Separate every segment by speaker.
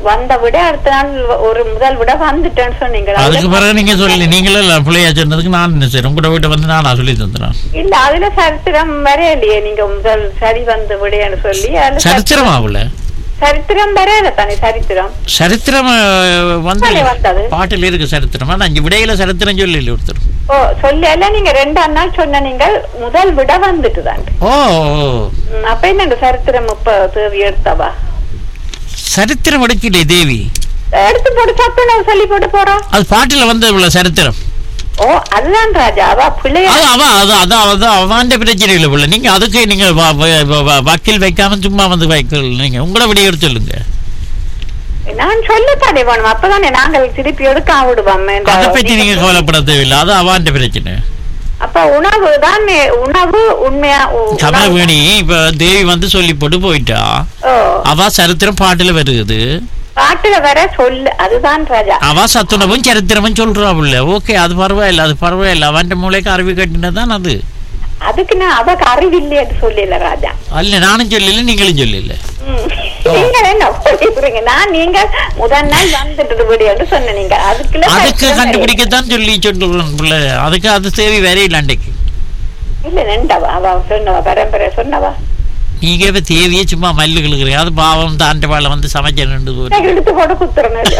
Speaker 1: வந்த விட அடுத்த நாள் ஒரு முதல் விட வந்துட்டேன்னு சொன்னீங்க
Speaker 2: அதுக்கு பிறகு நீங்க சொல்லி நீங்களும் இல்ல பிள்ளையா சொன்னதுக்கு நான் என்ன செய்றேன் உங்களோட வீட்டை வந்து நான் சொல்லி தந்துடுறேன்
Speaker 1: இல்ல அதுல சரித்திரம் வரையலையே நீங்க முதல் சரி வந்து விடையான்னு சொல்லி அதுல
Speaker 2: சரித்திரம் ஆகல
Speaker 1: சரித்திரம் வரையல தானே சரித்திரம்
Speaker 2: சரித்திரம் அஹ், வந்து
Speaker 1: தானே வந்தது
Speaker 2: பாட்டில் இருக்கு சரித்திரம் ஆனா அஞ்சு விடையில சரித்திரம் சொல்லி ஒருத்தர்
Speaker 1: ஓ சொல்லல நீங்க ரெண்டாம் நாள் சொன்ன நீங்கள் முதல் விட வந்துட்டு தான்
Speaker 2: ஓ ஓ.
Speaker 1: அப்ப என்ன சரித்திரம் இப்ப தேவி எடுத்தவா
Speaker 2: சரித்திரம் எடுக்கலையே தேவி
Speaker 1: எடுத்து போட்டு சத்துணவு சொல்லி போட்டு போறோம்
Speaker 2: அது பாட்டில வந்து உள்ள சரித்திரம்
Speaker 1: ஓ அதுதான் ராஜா அவ பிள்ளைய
Speaker 2: அது அவன் அது அதான் அதான் அவன் பிரச்சனை இல்லை பிள்ளை நீங்க அதுக்கு நீங்க வ- வ- வ- வ- வக்கீல் வைக்காம சும்மா வந்து வைக்கல நீங்க உங்களோட விடைய எடுத்து சொல்லுங்க
Speaker 1: நான் சொல்லத்தானே வேணும் அப்பதானே நாங்கள் திருப்பி எடுக்க விடுவோம்
Speaker 2: அதை பத்தி நீங்க கவலைப்பட தேவையில்லை அது அவன் பிரச்சனை
Speaker 1: அப்ப உணவு தான் உணவு உண்மையா உ- உணவு-
Speaker 2: கமலவேணி இப்ப தேவி வந்து சொல்லி போட்டு போயிட்டா
Speaker 1: ஓ
Speaker 2: அவ சரித்திரம் பாட்டுல வருது
Speaker 1: பாட்டுல வர சொல்லு அதுதான் ராஜா
Speaker 2: அவ சத்துணவும் சரித்திரமும் சொல்றா புள்ள ஓகே அது பரவாயில்ல அது பரவாயில்ல அவன் மூளைக்கு அறிவு கட்டினதான் அது
Speaker 1: அதுக்கு நான் அவக்கு அறிவில்லைன்னு சொல்லல ராஜா
Speaker 2: அல்ல நானும் சொல்லல நீங்களும் சொல்லல
Speaker 1: ம். நீங்க என்ன சொல்லிடுறீங்க நான் நீங்க முதல் நாள் வந்துட்டு விடியான்னு சொன்ன நீங்க அதுக்குள்ள
Speaker 2: அதுக்கு
Speaker 1: சரித்திரம்
Speaker 2: கண்டுபிடிக்கத்தான் சொல்லி சொல்றேன் புள்ள அதுக்கு அது தேவை வேற இல்லை அன்றைக்கு
Speaker 1: இல்ல நின்றவா அவ சொன்னவா பரம்பரை சொன்னவா
Speaker 2: நீங்க இப்ப தேவையே சும்மா மல்லு கிழக்குறீங்க அது பாவம் தாண்ட வாழ வந்து சமைச்சு நின்று போகுது.
Speaker 1: நான் எடுத்து போட்டு குத்துறேன்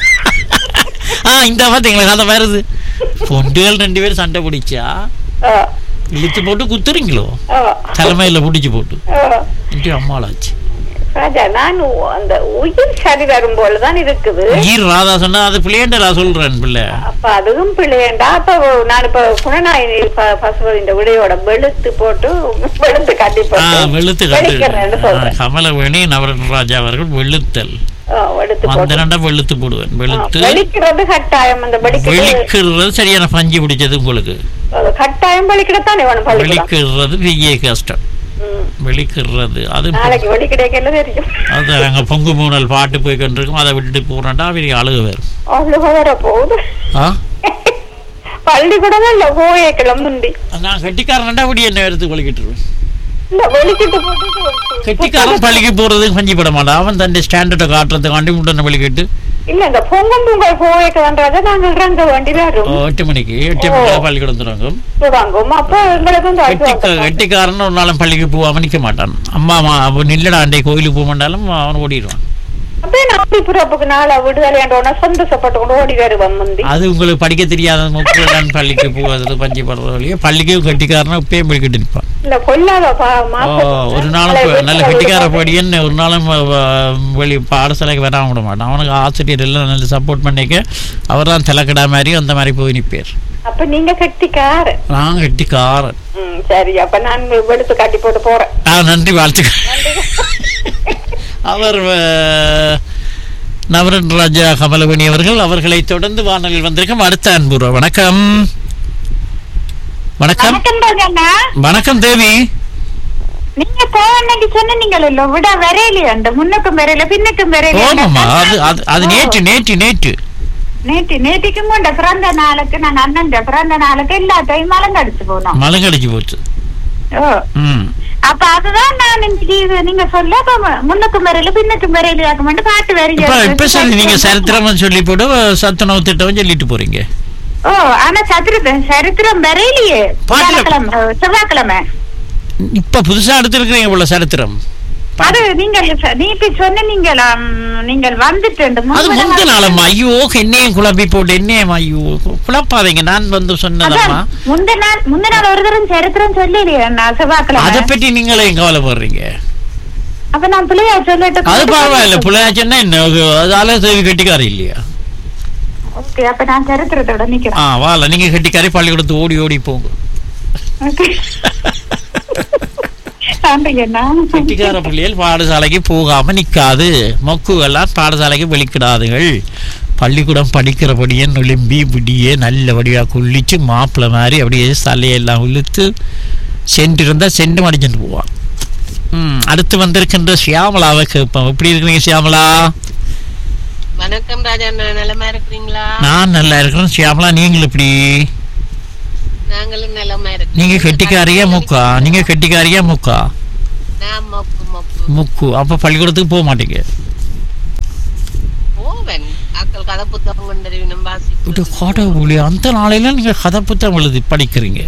Speaker 2: ஆ இந்த பாத்தீங்களா கதை வருது பொண்டுகள் ரெண்டு பேரும் சண்டை பிடிச்சா இழுத்து போட்டு குத்துறீங்களோ தலைமையில பிடிச்சு போட்டு என்று அம்மாளாச்சு
Speaker 1: ராஜா நான் உ- அந்த உயிர் சரி வரும் போலதான் இருக்குது
Speaker 2: ஈர் ராதா சொன்னா அது பிள்ளையண்டா சொல்றேன் பிள்ளை
Speaker 1: அப்ப அதுவும் பிள்ளையண்டா அப்ப நான் இப்ப குணநாயகி ப- பசுவ இந்த விடையோட வெளுத்து போட்டு வெளுத்து கட்டி
Speaker 2: ஆ
Speaker 1: போட்டு
Speaker 2: வெளுத்து
Speaker 1: வெளுக்கிறேன்னு
Speaker 2: கட்டு
Speaker 1: சொல்றேன்
Speaker 2: கமலவேணி நவரராஜா அவர்கள் வெளுத்தல்
Speaker 1: ஆ, வெளுத்து போட்டு
Speaker 2: வந்தனண்டா வெளுத்து போடுவேன்
Speaker 1: ஆ,
Speaker 2: வெளுத்து
Speaker 1: வெளுக்கிறது கட்டாயம் அந்த வெளுக்கிறது
Speaker 2: வெளிக்கிறது சரியான பஞ்சு பிடிச்சது உங்களுக்கு
Speaker 1: அது கட்டாயம் வெளுக்கிடத்தானே வேணும் பள்ளிக்கூடம்
Speaker 2: வெளிக்கிறது பெரிய கஷ்டம்
Speaker 1: ம்.
Speaker 2: வெளிக்கிறது அது
Speaker 1: நாளைக்கு வெளி கிடைக்கல தெரியும்
Speaker 2: அது அங்க பொங்கு மூணல் பாட்டு போய் கொண்டிருக்கும் அதை விட்டுட்டு போறேன்டா அவங்க அழுக வரும்
Speaker 1: அவ்வளவு வர போகுது
Speaker 2: ஆ
Speaker 1: பள்ளிக்கூடம் இல்ல கோயக்கிழமை முந்தி
Speaker 2: நான் கெட்டிக்காரன்டா அப்படி என்ன எடுத்து வலிக்கிட்டு
Speaker 1: இல்ல வெளிக்கிட்டு போட்டு
Speaker 2: கெட்டிக்காரன் பள்ளிக்கு போறதுக்கு பஞ்சு பட மாட்டான் அவன் தன் ஸ்டாண்டர்டை காட்டுறதுக்காண்டி முட்டனை வலிக்கிட்டு
Speaker 1: இல்ல இந்த பொங்கும் பொங்கல் கோயக்கதான்றத நாங்கள் இறங்க வேண்டி வரும்
Speaker 2: எட்டு மணிக்கு எட்டு மணிக்கு பள்ளிக்கூடம் தொடங்கும்
Speaker 1: வாங்கும் அப்ப எங்களுக்கு வந்து
Speaker 2: கெட்டி
Speaker 1: அடி
Speaker 2: கெட்டிக்காரன் ஒரு நாளும் பள்ளிக்கு போகாம நிக்க மாட்டான் அம்மா அம்மா அவன் நில்லடா அண்டை கோயிலுக்கு போக மாட்டாலும் அவன் ஓடிடுவான்
Speaker 1: அப்ப நாளை பிறப்புக்கு நாளை விடுதலையாண்டோன சந்தோஷப்பட்டு கொண்டு ஓடி வருவோம் முந்தி
Speaker 2: அது உங்களுக்கு படிக்க தெரியாத மக்கள் பள்ளிக்கு போகிறது பஞ்சு படுறது வழியே பள்ளிக்கு கெட்டிக்காரனா இப்பயும் போய்கிட்டு நிற்பான்
Speaker 1: இல்ல கொல்லாத பா-
Speaker 2: ஓ,
Speaker 1: மாசம்
Speaker 2: ஒரு நாளும் ப- நல்ல கெட்டிக்கார படியன்னு ஒரு நாளும் வ- வ- வெளி பாடசாலைக்கு வராம விட மாட்டான் அவனுக்கு ஆசிரியர் எல்லாம் நல்ல சப்போர்ட் பண்ணிக்க அவர் தான் தலைக்கடா மாதிரி அந்த மாதிரி போய் நிற்பார்
Speaker 1: அப்ப நீங்க கட்டிக்கார
Speaker 2: நான் கெட்டிக்காரன்
Speaker 1: ம் சரி அப்ப நான் வெளுத்து காட்டி போட்டு போறேன்
Speaker 2: ஆ நன்றி வாழ்த்துக்கள் அவர் அஹ், நவரன் ராஜா கமலவணி அவர்கள் அவர்களை தொடர்ந்து வானலில் வந்திருக்கும் அடுத்த அன்புற வணக்கம் வணக்கம் வணக்கம் தேவி
Speaker 1: நீங்க போவன்னைக்கு சொன்னீங்களோ விட வரையிலையா அந்த முன்னுக்கும் வரையில பின்னுக்கும்
Speaker 2: ஓமாமா அது அது அது நேற்று நேற்று நேற்று
Speaker 1: நேற்று நேற்றுக்கும் கொண்ட பிறந்த நாளுக்கு நாங்க அண்ணன் பிறந்த நாளுக்கு எல்லாத்தையும் மலங்கடிச்சு போனோம்
Speaker 2: மலங்கடிச்சு போச்சு
Speaker 1: ஓ
Speaker 2: ம்
Speaker 1: அப்ப அதுதான் நான் இன்னைக்கு இது நீங்க சொல்ல அப்ப மு- முன்னுக்கும் வரையில பின்னுக்கும் வரையில ஆக்க மட்டும் பாட்டு
Speaker 2: இப்ப இப்ப சரி நீங்க
Speaker 1: வரைய
Speaker 2: சரித்திரம் சொல்லி போட்டு சத்துணவு திட்டம் சொல்லிட்டு போறீங்க
Speaker 1: ஓ ஆனா சரித்திரம் சரித்திரம் வரையிலையே
Speaker 2: பாட்டுல-
Speaker 1: வியாழக்கிழமை, செவ்வாய்க்கிழமை
Speaker 2: இப்ப புதுசா எடுத்திருக்கிறீங்க போல சரித்திரம்
Speaker 1: அது நீங்கள் ச- நீட்டி சொன்ன நீங்கள் ஆம், நீங்கள் வந்துட்டு இந்த
Speaker 2: அது
Speaker 1: முன்பு
Speaker 2: முந்த
Speaker 1: நாள்
Speaker 2: நாளம்மா ஐயோ என்னையும் குழப்பி போட்டு என்னையும் ஐயோ குழப்பாதீங்க நான் வந்து சொன்னதம்மா
Speaker 1: அதான், முந்த நாள் முந்த நாள் ஒரு தரம் சரித்திரம் சொல்லலையே நான் செவ்வாய்க்கிழமை
Speaker 2: அதை பற்றி நீங்களே கவலைப்படுறீங்க
Speaker 1: அப்ப நான் பிள்ளையா சொல்லிட்டு
Speaker 2: அது பரவாயில்ல பிள்ளையாச்சுன்னா என்ன அதால தேவி கட்டிக்காரி இல்லையா
Speaker 1: ஓகே அப்ப நான் சரித்திரத்தோட நிக்கிறேன்
Speaker 2: ஆ வால நீங்க கட்டிக்காரி பள்ளிக்கூடத்து ஓடி ஓடி போங்க
Speaker 1: Okay. நன்றிங்கண்ணா.
Speaker 2: கட்டிக்கார பிள்ளைகள் பாடசாலைக்கு போகாம நிக்காது மொக்குகள்லாம் பாடசாலைக்கு வெளிக்கிடாதுகள் பள்ளிக்கூடம் படிக்கிறபடியே நொலிம்பி விடியே நல்லபடியா குளிச்சு மாப்பிள்ளை மாதிரி அப்படியே தலையெல்லாம் இழுத்து சென்று இருந்தா சென்று மடிச்சுட்டு போவான் ம் அடுத்து வந்திருக்கின்ற சியாமலாவை கேட்போம் எப்படி இருக்கிறீங்க சியாமலா
Speaker 3: வணக்கம் ராஜா ந- நலமா இருக்கிறீங்களா
Speaker 2: நான் நல்லா இருக்கிறேன் சியாமலா நீங்கள் எப்படி
Speaker 3: நாங்களும் நலமா இருக்கோம்
Speaker 2: நீங்க கெட்டிக்காரியா முக்கா நீங்க கெட்டிக்காரியா முக்கா
Speaker 3: நான் மொக்கு மொக்கு
Speaker 2: முக்கு அப்ப பள்ளிக்கூடத்துக்கு போக மாட்டீங்க
Speaker 3: கதை புத்தகம் கொண்டறிவினும்
Speaker 2: இது
Speaker 3: வாசி
Speaker 2: கடவுளே அந்த நாளையில நீங்க கதை புத்தகம் எழுதி படிக்கிறீங்க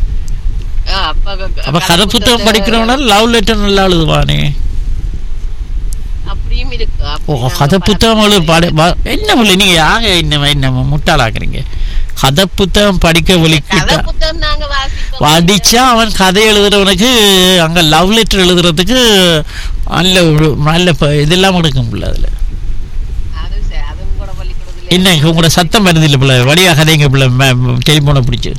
Speaker 3: அப்ப
Speaker 2: அப்ப கதை புத்தகம் படிக்கிறவனா லவ் லெட்டர் நல்லா எழுதுவானே
Speaker 3: அப்படியும் இருக்கு
Speaker 2: ஓ
Speaker 3: அப்படி நாங்க
Speaker 2: கதை புத்தகம் எழுது பாடு
Speaker 3: பல-
Speaker 2: வா- என்ன பிள்ளை நீங்க யாங்க என்ன என்ன முட்டாளாக்குறீங்க கதை புத்தகம் படிக்க
Speaker 3: கதை
Speaker 2: வலிக்கிட்டா
Speaker 3: புத்தகம் நாங்க வாசிப்போம்
Speaker 2: படிச்சா அவன் கதை எழுதுறவனுக்கு அங்க லவ் லெட்டர் எழுதுறதுக்கு நல்ல ஒரு- நல்ல ப- இதெல்லாம் கொடுக்கும்ல அதுல
Speaker 3: அது சரி, அதுவும் கூட பள்ளிக்கூடத்துல
Speaker 2: என்ன உங்களோட சத்தம் வருது இல்லை பிள்ளை வழியா கதைங்க பிள்ளை டெலிஃபோனை பிடிச்சி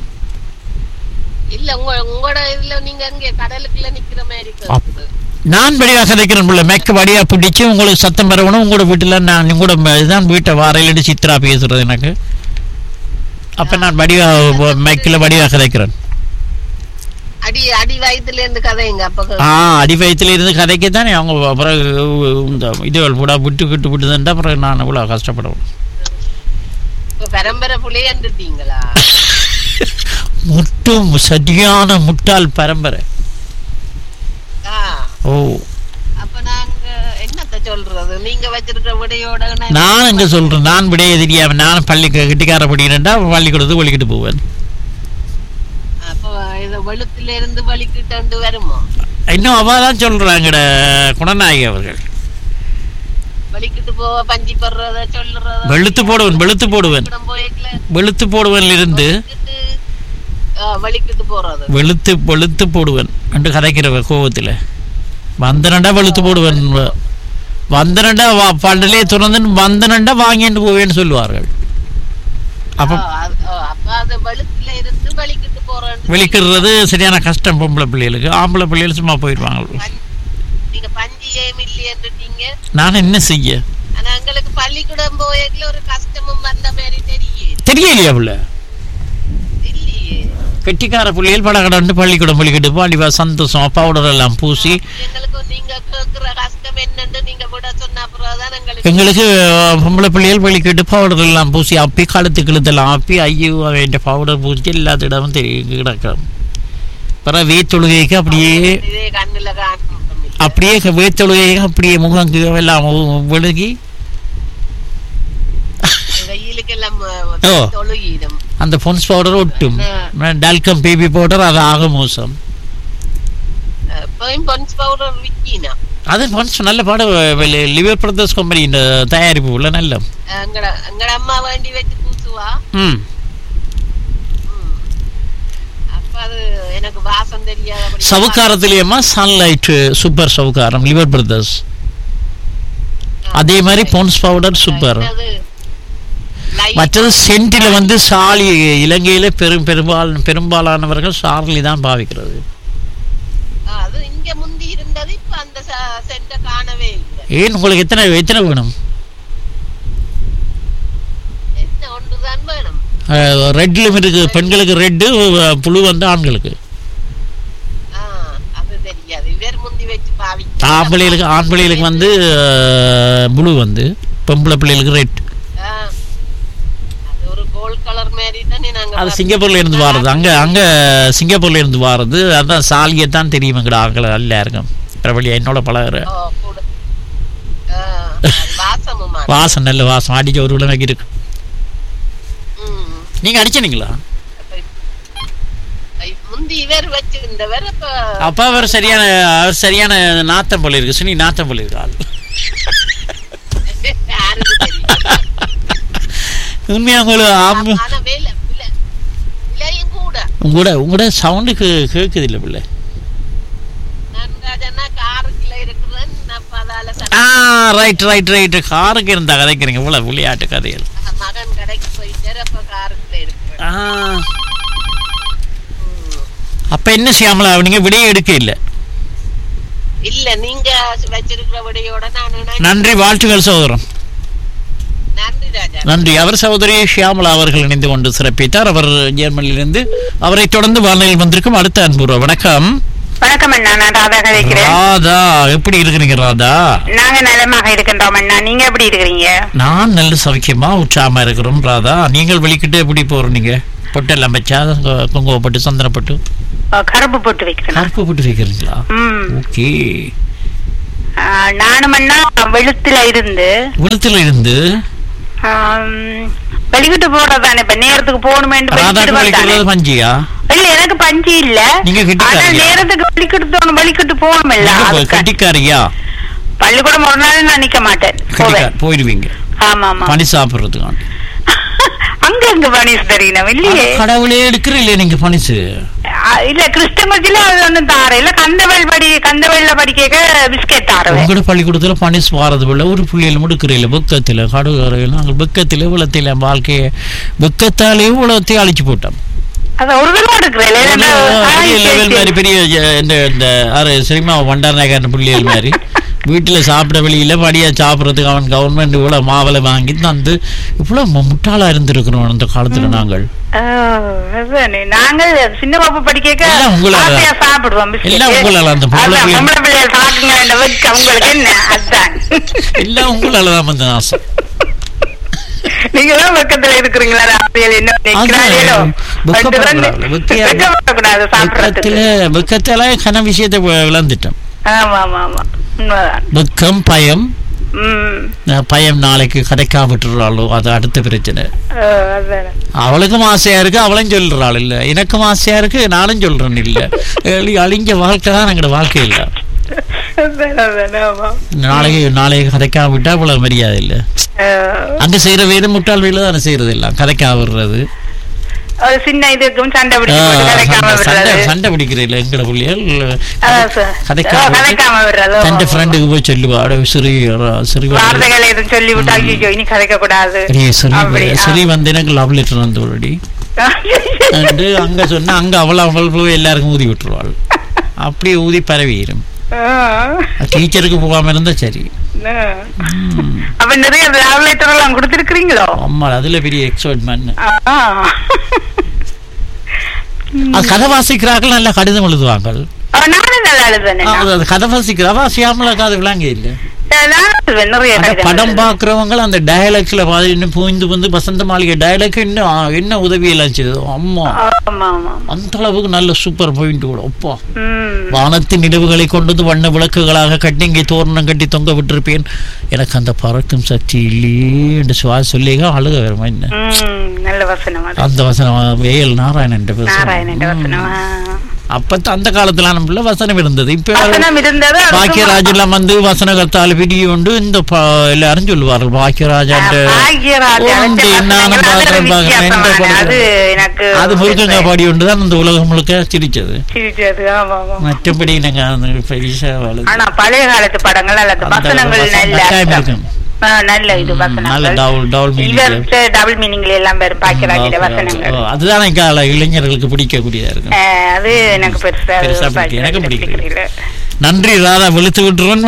Speaker 3: இல்ல உங்க உங்களோட இதுல நீங்க அங்க கடலுக்குள்ள நிக்கிற மாதிரி
Speaker 2: அப்-
Speaker 3: இருக்குது.
Speaker 2: நான் வடிவா கதைக்கிறேன் பிள்ளை மெக்க வடிவா பிடிச்சு உங்களுக்கு சத்தம் வரணும் உங்களோட வீட்டுல நான் உங்களோட ம- இதுதான் வீட்டை வாரையில சித்ரா பேசுறது எனக்கு அப்ப நான் வடிவா மெக்கில் வடிவா கதைக்கிறேன்
Speaker 3: அடி அடி வயித்துல இருந்து கதைங்க அப்ப
Speaker 2: ஆ அடி வயிற்றுல இருந்து கதைக்க தானே அவங்க அப்புறம் இந்த இதுகள் கூட விட்டு விட்டு விட்டுதுன்றா அப்புறம் நான் இவ்வளோ கஷ்டப்படுவேன்
Speaker 3: இப்ப பரம்பரை புள்ளையன்றுட்டீங்களா
Speaker 2: முட்டும் சரியான முட்டாள் பரம்பரை
Speaker 3: ஆ,
Speaker 2: ஓ
Speaker 3: அப்ப நாங்க என்னத்த சொல்றது நீங்க வச்சிருக்கிற விடையோட நான்
Speaker 2: நான் எங்க சொல்றேன் நான் விடைய தெரியாம நான் பள்ளி கட்டிக்கார படிக்கிறேன்டா பள்ளிக்கூடத்து ஒழிக்கிட்டு போவேன்
Speaker 3: அப்ப இது வெளுத்துல இருந்து வலிக்கிட்டு வருமோ
Speaker 2: இன்னும் அவ தான் சொல்றாங்கட குணநாயகி அவர்கள்
Speaker 3: வலிக்கிட்டு போவ பஞ்சி படுறத சொல்றத
Speaker 2: வெளுத்து போடுவேன் வெளுத்து போடுவேன்
Speaker 3: போய்க்கல
Speaker 2: வெளுத்து போடுவன்ல இருந்து
Speaker 3: வலிக்கிட்டு போறது
Speaker 2: வெளுத்து வெளுத்து போடுவேன் என்று கதைக்கிற கோவத்தில் வந்தனண்டா வெளுத்து போடுவேன் வந்தனண்டா வா- பண்டலே துறந்து வந்தனண்டா வாங்கிட்டு போவேன்னு சொல்லுவார்கள் அப்ப
Speaker 3: ஆ, அது- ஆ, அப்ப அது வெளுத்துல இருந்து வலிக்கிட்டு போறேன்னு
Speaker 2: வெளிக்கிறது சரியான கஷ்டம் பொம்பளை பிள்ளைகளுக்கு ஆம்பளை பிள்ளைகள் சும்மா போயிடுவாங்க
Speaker 3: பஞ்- நீங்க பஞ்சு ஏம் இல்லையன்றுட்டீங்க
Speaker 2: நான் என்ன செய்ய
Speaker 3: ஆனா எங்களுக்கு பள்ளிக்கூடம் போயதுல ஒரு கஷ்டமும் வந்த மாதிரி தெரியும்
Speaker 2: தெரியலையா பிள்ளை
Speaker 3: இல்லையே
Speaker 2: கெட்டிக்கார பிள்ளைகள் படகடண்டு பள்ளிக்கூடம் பள்ளிக்கிட்டு பாலிவா சந்தோஷம் பவுடர் எல்லாம் பூசி
Speaker 3: எங்களுக்கு நீங்க கேக்குற கஷ்டம் என்னன்னு நீங்க விட சொன்ன அப்புறம் எங்களுக்கு
Speaker 2: எங்களுக்கு அஹ், பொம்பளை பிள்ளைகள் வெளிக்கிட்டு பவுடர் எல்லாம் பூசி அப்பி கழுத்து கிழுத்தெல்லாம் அப்பி ஐயோ அவன் பவுடர் பூசி எல்லாத்த இடமும் தெரியும் கிடக்கும் அப்புறம் வேத்தொழுகைக்கு அப்படியே
Speaker 3: இதே கண்ணுல காணும்
Speaker 2: அப்படியே வேத்தொழுகைக்கு அப்படியே முகம் கீழ் எல்லாம் விழுகி
Speaker 3: வெயிலுக்கு எல்லாம்
Speaker 2: ஓ.
Speaker 3: தொழுகிடும்
Speaker 2: அந்த பொன்ஸ் பவுடர் ஒட்டும் டால்கம் பேபி பவுடர் அது ஆக மோசம்
Speaker 3: இப்பயும் பன்ஸ் பவுடர் விக்கினா
Speaker 2: அது பொன்ஸ் நல்ல பாடம் லிவர் பிரதர்ஸ் கம்பெனி இந்த தயாரிப்பு உள்ள நல்ல
Speaker 3: எங்கட எங்கட அம்மா வேண்டி வச்சு பூசுவா
Speaker 2: ம்
Speaker 3: ம். அப்ப அது எனக்கு வாசம் தெரியாத
Speaker 2: சவுக்காரத்திலேயம்மா சன்லைட் சூப்பர் சவுக்காரம் லிவர் பிரதர்ஸ் அதே மாதிரி பொன்ஸ் பவுடர் சூப்பர் மற்றது சென்ட்டில் வந்து சாலி இலங்கையில பெரும் பெரும்பால் பெரும்பாலானவர்கள் சார்லி தான் பாவிக்கிறது
Speaker 3: அது இங்க முந்தி இருந்தது இப்ப அந்த சென்ட காணவே இல்லை
Speaker 2: ஏன் உங்களுக்கு எத்தனை எத்தனை வேணும்
Speaker 3: என்ன ஒன்றுதான் வேணும்
Speaker 2: ரெட்லும் இருக்கு பெண்களுக்கு ரெட்டு புழு வந்து ஆண்களுக்கு
Speaker 3: ஆ, அது தெரியாது இவர் முந்தி வச்சு பாவி
Speaker 2: ஆம்பளைகளுக்கு ஆண் பிள்ளைகளுக்கு வந்து புழு வந்து பொம்பளை பிள்ளைகளுக்கு ரெட்
Speaker 3: அது ஒரு கோல்ட் கலர் மாதிரி தானே நாங்க
Speaker 2: அது
Speaker 3: பார்த்தோம்.
Speaker 2: சிங்கப்பூர்ல இருந்து வாரது அங்க அங்க சிங்கப்பூர்ல இருந்து வாரது அதான் சாலியை தான் தெரியும் எங்கட ஆக்கள் அல்ல இருக்கும் பிரபலியா என்னோட பழகுற
Speaker 3: ஓ, கூட. ஆ, அது வாசமுமா
Speaker 2: வாசம் நல்ல வாசம் அடிச்ச ஒரு விளமைக்கு இருக்கு
Speaker 3: ம்.
Speaker 2: நீங்க அடிச்சனீங்களா
Speaker 3: அப்ப இப்ப முந்தி இவர் வச்சிருந்தவர் அப்ப
Speaker 2: அப்ப அவர் சரியான அவர் சரியான நாத்தம் போல இருக்கு சுனி நாத்தம் போல இருக்கு ஆள்
Speaker 3: யாருக்கு தெரியும்
Speaker 2: உண்மையா உங்களுக்கு ஆம்பு
Speaker 3: ஆனா விலை விலை- விலையும் கூட
Speaker 2: உங்களோட உங்களோட சவுண்டுக்கு கேட்குது இல்லை பிள்ளை
Speaker 3: நான் ராஜானா காருக்குள்ள இருக்கிறேன் அப்ப அதால
Speaker 2: ஆ
Speaker 3: சண்டை.
Speaker 2: ரைட் ரைட் ரைட் காருக்கு இருந்தா கதைக்கிறீங்க இவ்வளோ விளையாட்டு கதைகள்
Speaker 3: மகன் கடைக்கு போயிட்டாரு அப்ப காருக்குள்ள இருக்கிறேன்
Speaker 2: ஆ
Speaker 3: ம்.
Speaker 2: அப்ப என்ன செய்யாமலா நீங்க விடையே எடுக்க இல்லை
Speaker 3: இல்ல நீங்க வச்சிருக்கிற விடையோட நான்
Speaker 2: நன்றி வாழ்த்துக்கள் சகோதரன்
Speaker 3: நன்றி ராஜா
Speaker 2: நன்றி அவர் சகோதரி ஷியாமலா அவர்கள் இணைந்து கொண்டு சிறப்பித்தார் அவர் ஜெர்மனியிலிருந்து அவரை தொடர்ந்து வானிலையில் வந்திருக்கும் அடுத்த அன்புறா வணக்கம்
Speaker 1: வணக்கம் அண்ணா நான் ராதா கதைக்கிறேன்
Speaker 2: ராதா எப்படி இருக்கிறீங்க ராதா
Speaker 1: நாங்க நலமாக இருக்கின்றோம் அண்ணா நீங்க எப்படி இருக்கிறீங்க
Speaker 2: நான் நல்ல சௌக்கியமா உற்சாகமா இருக்கிறோம் ராதா நீங்கள் வெளிக்கிட்டு எப்படி போறீங்க பொட்டெல்லாம் வச்சா கு- குங்குமப்பட்டு சந்தனப்பட்டு
Speaker 1: அஹ், கருப்பு போட்டு வைக்கிறேன்
Speaker 2: கருப்பு போட்டு வைக்கிறீங்களா
Speaker 1: ம்
Speaker 2: ஓகே
Speaker 1: அஹ், நானும் அண்ணா வெளுத்துல இருந்து
Speaker 2: உலகத்தில் இருந்து
Speaker 1: ஆம், வெளிக்கிட்டு போறதானே இப்ப நேரத்துக்கு போகணுமேன்னு
Speaker 2: ராதாக்கு
Speaker 1: வெளிக்கிட்டு
Speaker 2: வலிக்கிறது
Speaker 1: வந்தானே.
Speaker 2: பஞ்சியா
Speaker 1: இல்ல எனக்கு பஞ்சு இல்ல
Speaker 2: நீங்க கெட்டிக்காரியா?
Speaker 1: ஆனா நேரத்துக்கு வெளிக்கிட்டு தோணும் வெளிக்கிட்டு போகணுமில்ல
Speaker 2: நீங்க போ-
Speaker 1: அதுக்கு.
Speaker 2: கட்டிக்காரியா
Speaker 1: பள்ளிக்கூடம் ஒரு நாள் நான் நிக்க மாட்டேன் போவேன்
Speaker 2: கட்டிக்கார் போயிடுவீங்க
Speaker 1: ஆமா ஆமா
Speaker 2: பனி சாப்பிடுறதுக்கான
Speaker 1: அங்க எங்க பனிஸ் தெரியணும் இல்லையே
Speaker 2: கடவுளே எடுக்கிற இல்லையா நீங்க பனிசு
Speaker 1: ஆ, இல்ல கிறிஸ்தமர்ச்சில அது ஒண்ணும் தார இல்ல கந்தவெள் படி கந்தவெள்ள படிக்க பிஸ்கெட் தாருவேன்
Speaker 2: உங்களோட பள்ளிக்கூடத்துல பனிஸ் வாரது போல ஒரு புள்ளியில் முடுக்கிறீல புக்கத்துல கடுகரையில் நாங்கள் புக்கத்தில் உலகத்தில் என் வாழ்க்கையை புக்கத்தாலே உலகத்தை அழிச்சு போட்டோம்
Speaker 1: அத ஒரு தடவை எடுக்கிறேன்
Speaker 2: பெரிய லெவல் மாதிரி பெரிய அஹ், இந்த இந்த ஆறு சினிமா வண்டாரநாயகன் புள்ளியல் மாதிரி வீட்டுல சாப்பிட வெளியில படியா சாப்பிடறதுக்கு அவன் கவர்மெண்ட் இவ்வளவு மாவளை வாங்கி தந்து இவ்வளவு மு- முட்டாளா இருந்திருக்கிறோம் அந்த காலத்துல நாங்கள்
Speaker 1: நாங்கள் சின்ன பாப்பு படிக்க
Speaker 2: எல்லாம் உங்களால.
Speaker 1: ஆசையா சாப்பிடுவோம் biscuit.
Speaker 2: எல்லாம் உங்களால, அந்த பொம்பளை
Speaker 1: அதான்,
Speaker 2: பிள்ளை-
Speaker 1: பொம்பளை பிள்ளைகள் சாப்பிடுங்க இந்த வெட்கம் உங்களுக்கு என்ன அதான்
Speaker 2: எல்லாம் உங்களால தான் வந்த ஆசை
Speaker 1: நீங்க தான் பக்கத்துல இருக்கிறீங்களா ஆசையில் என்ன நிக்கிறாரோ
Speaker 2: வெக்கப்படக்கூடாது. வெக்கையா-
Speaker 1: வெக்கப்படக்கூடாது சாப்பிடறதுக்கு
Speaker 2: வெக்கத்துல வெக்கத்துல கன விஷயத்தை வி- விளந்துட்டோம்
Speaker 1: ஆமா ஆமா ஆமா உண்மைதான்
Speaker 2: வெக்கம் பயம்
Speaker 1: உம்
Speaker 2: அஹ், பயம் நாளைக்கு கிடைக்கா விட்டுறாளோ அது அடுத்த பிரச்சனை
Speaker 1: அஹ், அதான்
Speaker 2: அவளுக்கும் ஆசையா இருக்கு அவளும் சொல்றாள் இல்ல எனக்கும் ஆசையா இருக்கு நானும் சொல்றேன் இல்ல எலி- அழிஞ்ச வாழ்க்கை தான் எங்களோட வாழ்க்கை இல்ல
Speaker 1: அதான், அதான், ஆமா.
Speaker 2: நாளைக்கு நாளைக்கு கதைக்காம விட்டா இவ்வளவு மரியாதை இல்ல
Speaker 1: அஹ்,
Speaker 2: அங்க செய்யற வேறு முட்டாள் வேலை தானே செய்யறது எல்லாம் கதைக்கா விடுறது
Speaker 1: ஒரு சின்ன இதுக்கும் சண்டை பிடிச்சு போட்டு
Speaker 2: ஆஹ்,
Speaker 1: கதைக்காம
Speaker 2: சண்டை- சண்டை
Speaker 1: விடுறது
Speaker 2: சண்டை பிடிக்கிற இல்ல எங்கட புள்ளியல்
Speaker 1: அதான் சார்.
Speaker 2: கதைக்காம
Speaker 1: ஓ, கதைக்காம விடுறது.
Speaker 2: தன் ஃப்ரெண்டுக்கு போய் சொல்லுவா அட சிறி சிறி
Speaker 1: வார்த்தைகளை எதுவும் சொல்லி விட்டா ஐயோ இனி கதைக்க கூடாது
Speaker 2: சிறி
Speaker 1: அப்படி, ஆ.
Speaker 2: சிறி வந்து எனக்கு லவ் லெட்டர் வந்து already. அண்டு அங்க சொன்னா அங்க அவள் அவள் போய் எல்லாருக்கும் ஊதி விட்டுருவாள் அப்படியே ஊதி பரவிடும் டீச்சருக்கு போகாம இருந்தா சரி ம்.
Speaker 1: அப்ப நிறைய love letter எல்லாம் கொடுத்திருக்கிறீங்களோ
Speaker 2: அம்மா அதுல பெரிய எக்ஸைட்மெண்ட்
Speaker 1: ஆ.
Speaker 2: அது கதை வாசிக்கிறார்கள் நல்லா கடிதம் எழுதுவாங்க
Speaker 1: அவ நானும் நல்லா எழுதுனேன்
Speaker 2: அது அது கதை வாசிக்கிறா வாசியாமல காது விளங்க இல்ல
Speaker 1: நான் எழுதுவேன் நிறைய
Speaker 2: அந்த
Speaker 1: கடிதம்
Speaker 2: படம்
Speaker 1: எழுதுவேன்.
Speaker 2: பாக்குறவங்க அந்த டயலாக்ஸ்ல பாதி இன்னும் பூந்து வந்து வசந்த மாளிகை டயலாக் என்ன ஆ, என்ன உதவி எல்லாம் செய்யுது அம்மா
Speaker 1: ஆமா ஆமா
Speaker 2: அந்த அளவுக்கு நல்ல சூப்பர் பாயிண்ட் கூட அப்பா
Speaker 1: ம்.
Speaker 2: வானத்தின் நிலவுகளை கொண்டு வந்து வண்ண விளக்குகளாக கட்டி இங்கே தோரணம் கட்டி தொங்க விட்டிருப்பேன் எனக்கு அந்த பறக்கும் சக்தி இல்லையே என்று சுவா சொல்லிக அழுக வருமா என்ன
Speaker 1: ம், நல்ல வசனம் அது.
Speaker 2: அந்த வசனம் வேல் நாராயணன்
Speaker 1: நாராயணன் வசனம் ஆ.
Speaker 2: அப்பத்த அந்த காலத்துல நம்மள வசனம் இருந்தது இப்ப
Speaker 1: வசனம் இருந்தது அதுக்கும்
Speaker 2: பாக்கியராஜ் எல்லாம் வந்து வசனகர்த்தால விடிய உண்டு இந்த ப- எல்லாரும் சொல்லுவார்கள் பாக்கியராஜன்
Speaker 1: பாக்யராஜ்
Speaker 2: உண்டு,
Speaker 1: அந்த
Speaker 2: நானும்
Speaker 1: வசனங்கள் அது
Speaker 2: பார்க்கிறேன், பார்க்கிறேன், எந்த
Speaker 1: வித்தியாசமான,
Speaker 2: படம்?
Speaker 1: அது எனக்கு
Speaker 2: அது முருகங்க பாடி உண்டு தான் அந்த உலகம் முழுக்க சிரிச்சது
Speaker 1: சிரிச்சது ஆமா ஆமா
Speaker 2: மற்றபடி எனக்கு அந்த பெரிசா வளர்ந்து
Speaker 1: ஆனா பழைய காலத்து படங்கள் அல்ல
Speaker 2: அந்த
Speaker 1: வசனங்கள்
Speaker 2: வசனம்
Speaker 1: நல்ல
Speaker 2: கட்டாயம்
Speaker 1: அர்த்தம்.
Speaker 2: இருக்கும்.
Speaker 1: ஆ, நல்ல இது
Speaker 2: ம், நல்ல
Speaker 1: வசனங்கள்
Speaker 2: டவுல் டவுல் மீனிங்
Speaker 1: இவர் டபுள் மீனிங்ல எல்லாம் வரும் பாக்கியராஜில வசனங்கள்
Speaker 2: அதுதான் எனக்கு அதுல இளைஞர்களுக்கு பிடிக்கக்கூடியதா இருக்கும்
Speaker 1: ஆ, அது எனக்கு பெருசா
Speaker 2: பெருசா பிடிக்கும்.
Speaker 1: பாக்கியராஜில
Speaker 2: எனக்கு பிடிக்கல.
Speaker 1: பிடிக்கல.
Speaker 2: நன்றி ராதா வெளுத்து விட்டுருவன்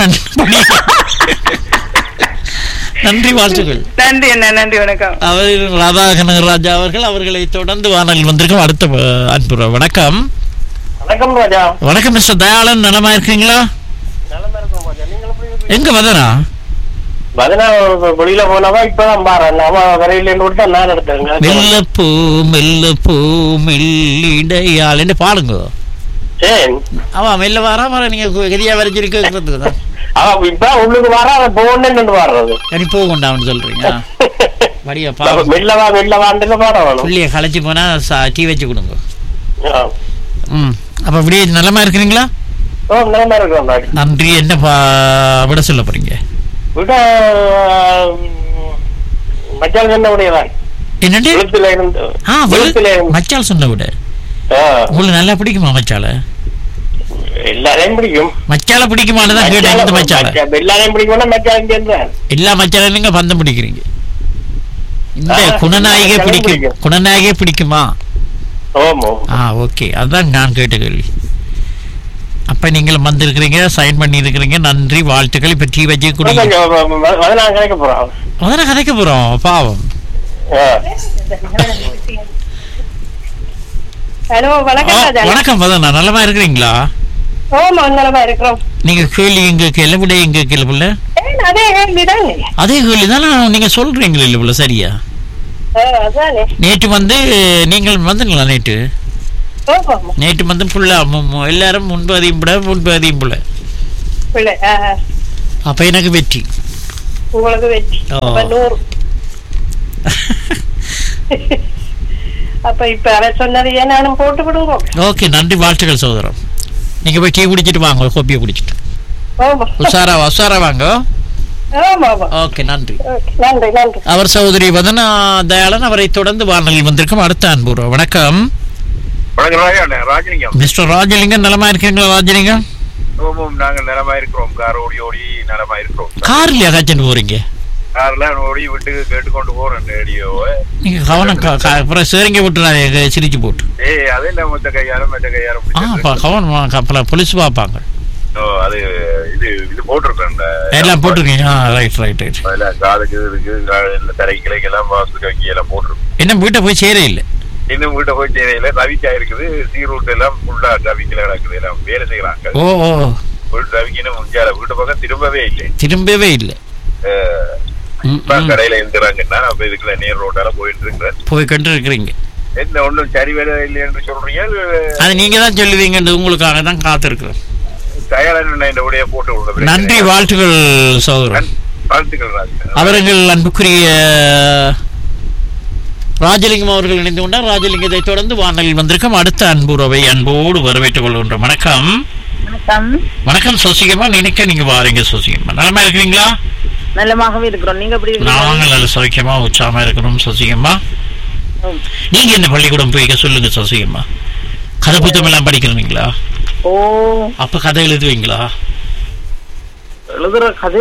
Speaker 2: நன்றி வாழ்த்துக்கள்
Speaker 1: நன்றி அண்ணா நன்றி வணக்கம்
Speaker 2: அவர் ராதா கனகராஜா அவர்கள் அவர்களை தொடர்ந்து வானல் வந்திருக்கும் அடுத்த அஹ், அன்பு வணக்கம்
Speaker 4: வணக்கம் ராஜா
Speaker 2: வணக்கம் மிஸ்டர் தயாளன் நலமா இருக்கீங்களா
Speaker 4: நலமா இருக்கும் ராஜா நீங்கள் எப்படி இருக்கீங்க?
Speaker 2: எங்க வதனா
Speaker 4: பதினா வெளியில போனவா இப்பதான் பாரு அவ வரையில விட்டு நான் எடுத்தேங்க
Speaker 2: மெல்ல பூ மெல்ல பூ மெல்லிடையாள் என்று பாடுங்க
Speaker 4: ஏன்
Speaker 2: அவன் மெல்ல வரா வர நீங்க கதியா வரைஞ்சிருக்கிறது தான்
Speaker 4: அவ இப்ப உள்ளுக்கு வர அவ போன்னு பாடுறது
Speaker 2: நீ போகண்டான்னு சொல்றீங்க வடியா
Speaker 4: அவ
Speaker 2: பாவம்
Speaker 4: மெல்லவா மெல்லவான்னு பாட வேணும்
Speaker 2: புள்ளிய களைச்சு போனா சா- டீ வச்சு கொடுங்க
Speaker 4: ஆ.
Speaker 2: ம் அப்ப இப்படியே நலமா இருக்கிறீங்களா
Speaker 4: ஓ நலமா இருக்கிறோம் ராஜா
Speaker 2: நன்றி என்ன பா- விட சொல்ல போறீங்க
Speaker 4: விட மச்சான் சொன்ன உடையதான்
Speaker 2: என்னண்டு
Speaker 4: எழுத்துல இருந்து
Speaker 2: ஆ
Speaker 4: எழுத்துல
Speaker 2: வெளு-
Speaker 4: இருந்து
Speaker 2: மச்சால் சொன்ன விட
Speaker 4: ஆ.
Speaker 2: உங்களுக்கு நல்லா பிடிக்குமா மச்சால
Speaker 4: எல்லாரையும் பிடிக்கும்
Speaker 2: மச்சால பிடிக்குமான்னு தான் கேட்டேன் இந்த மச்சால
Speaker 4: மச்சான் எல்லாரையும் பிடிக்கும்னா மச்சான் சேர்ந்தான்
Speaker 2: எல்லா மச்சாலும் நீங்க பந்தம் பிடிக்கிறீங்க இந்த
Speaker 4: ஆ,
Speaker 2: குணநாயகே
Speaker 4: மச்சாலும்
Speaker 2: பிடிக்கும்
Speaker 4: பிடிக்கும்.
Speaker 2: குணநாயகே பிடிக்குமா
Speaker 4: ஓமோ
Speaker 2: ஆ ஓகே அதுதான் நான் கேட்ட கேள்வி அப்ப நீங்கள் வந்திருக்கிறீங்க சைன் பண்ணி இருக்கிறீங்க நன்றி வாழ்த்துக்கள் இப்ப டீ வச்சு குடிங்க
Speaker 4: கொஞ்சம் பதினாறு கிடைக்க போறோம்
Speaker 2: அதான கதைக்க போறோம் பாவம்
Speaker 4: ஆ.
Speaker 5: ஹலோ
Speaker 2: ஆ,
Speaker 5: வணக்கம் ராஜா
Speaker 2: வணக்கம் வதனா நலமா இருக்கிறீங்களா
Speaker 5: ஓமா நலமா இருக்கிறோம்
Speaker 2: நீங்க கேள்வி எங்க கேள்வி விட எங்க கேள்வி
Speaker 5: ஏன் அதே கேள்விதானே
Speaker 2: அதே கேள்வி தானே நீங்க சொல்றீங்களே இல்ல சரியா
Speaker 5: ஆ, அதானே
Speaker 2: நேற்று வந்து நீங்கள் வந்தீங்களா நேற்று
Speaker 5: ஓமா
Speaker 2: நேற்று வந்து ஃபுல்லா எல்லாரும் முன்பதியும் புல முன்பதியும் புல
Speaker 5: பிள்ளை ஆ, ஆ.
Speaker 2: அப்ப எனக்கு வெற்றி
Speaker 5: உங்களுக்கு வெற்றி
Speaker 2: ஓ.
Speaker 5: அப்ப நூறு அப்ப இப்ப அவ சொன்னதையே நானும் போட்டு விடுவோம்
Speaker 2: ஓகே நன்றி வாழ்த்துக்கள் சகோதரம் நீங்க போய் டீ குடிச்சிட்டு வாங்க கோப்பியை குடிச்சிட்டு
Speaker 5: ஆமா
Speaker 2: உஷாரா உஷாரா வாங்க
Speaker 5: ஆமா ஆமா
Speaker 2: ஓகே நன்றி
Speaker 5: ஓகே, நன்றி நன்றி
Speaker 2: அவர் சகோதரி வதனா தயாளன் அவரை தொடர்ந்து வானொலியில் வந்திருக்கும் அடுத்த அன்புறவு வணக்கம்
Speaker 6: வணக்கம் ராஜா ராஜலிங்கம்
Speaker 2: மிஸ்டர் ராஜலிங்கம் நலமா இருக்கீங்களா ராஜலிங்கம்
Speaker 6: ஓமம் நாங்கள் நலமா இருக்கிறோம் கார் ஓடி ஓடி நலமா இருக்கிறோம்
Speaker 2: கார்லயா காய்ச்சல் போறீங்க
Speaker 6: கார்ல ஓடி வீட்டுக்கு கேட்டுக்கொண்டு போறேன் ரேடியோவை
Speaker 2: நீங்க கவனம் க- க- அப்புறம் சேரிங்க விட்டு சிரிச்சு போட்டு
Speaker 6: ஏய் அது என்ன மொத்த கையாலும் மற்ற கையாலும்
Speaker 2: ஆ
Speaker 6: பிடிச்சது.
Speaker 2: ப- கவனமா கப்பல போலீஸ் பார்ப்பாங்க
Speaker 6: ஓ, அது இது இது போட்டிருக்கேன் இந்த
Speaker 2: எல்லாம் போட்டிருக்கீங்க ஆ ரைட் ரைட் ரைட்
Speaker 6: அதுல காதுக்கு இதுக்கு கா- இந்த தரை கிளைக்கு எல்லாம் வாசல் வைக்க எல்லாம் போட்டிருக்கோம்
Speaker 2: என்ன வீட்டை போய் சேர இல்லை
Speaker 6: இன்னும் வீட்டை போய் செய்யல ரவிக்கா இருக்குது சீரூட் எல்லாம் ஃபுல்லா ரவிக்கல கிடக்குது எல்லாம் வேலை செய்யறாங்க
Speaker 2: ஓ ஓ
Speaker 6: வீட்டு ரவிக்கு முடிஞ்சால வீட்டு பக்கம் திரும்பவே இல்லை
Speaker 2: திரும்பவே இல்லை
Speaker 6: அஹ்,
Speaker 2: ம்,
Speaker 6: இப்ப
Speaker 2: ம்.
Speaker 6: கடையில இருந்துறாங்கன்னா அப்ப இதுக்குள்ள நேர் ரோட்டால போயிட்டு இருக்கிறேன்
Speaker 2: போய் கண்டு இருக்கிறீங்க
Speaker 6: என்ன ஒண்ணும் சரி வேலை இல்லை என்று சொல்றீங்க
Speaker 2: அது நீங்க தான் சொல்லுவீங்கன்றது உங்களுக்காக தான் காத்திருக்கிறேன்
Speaker 6: தயாரான இந்த உடைய போட்டு விடுறது
Speaker 2: நன்றி வாழ்த்துக்கள் சகோதரன்
Speaker 6: வாழ்த்துக்கள் ராஜா
Speaker 2: அவர்கள் அன்புக்குரிய ராஜலிங்கம் அவர்கள் இணைந்து கொண்டார் ராஜலிங்கத்தை தொடர்ந்து வானலில் வந்திருக்கும் அடுத்த அன்புறவை அன்போடு வரவேற்றுக் கொள்கின்றோம் வணக்கம்
Speaker 7: வணக்கம்
Speaker 2: வணக்கம் சசிகமா நினைக்க நீங்க வாரீங்க சசிகமா நலமா இருக்கிறீங்களா
Speaker 7: நல்லமாகவே இருக்கிறோம் நீங்க எப்படி இருக்கீங்க
Speaker 2: நாங்கள் நல்ல சௌக்கியமா உற்சாகமா இருக்கிறோம் சசிகம்மா
Speaker 7: ம்.
Speaker 2: நீங்க என்ன பள்ளிக்கூடம் போய் சொல்லுங்க சசிகம்மா கதை புத்தகம் எல்லாம் படிக்கிறீங்களா
Speaker 7: ஓ
Speaker 2: அப்ப கதை எழுதுவீங்களா
Speaker 7: எழுதுற கதை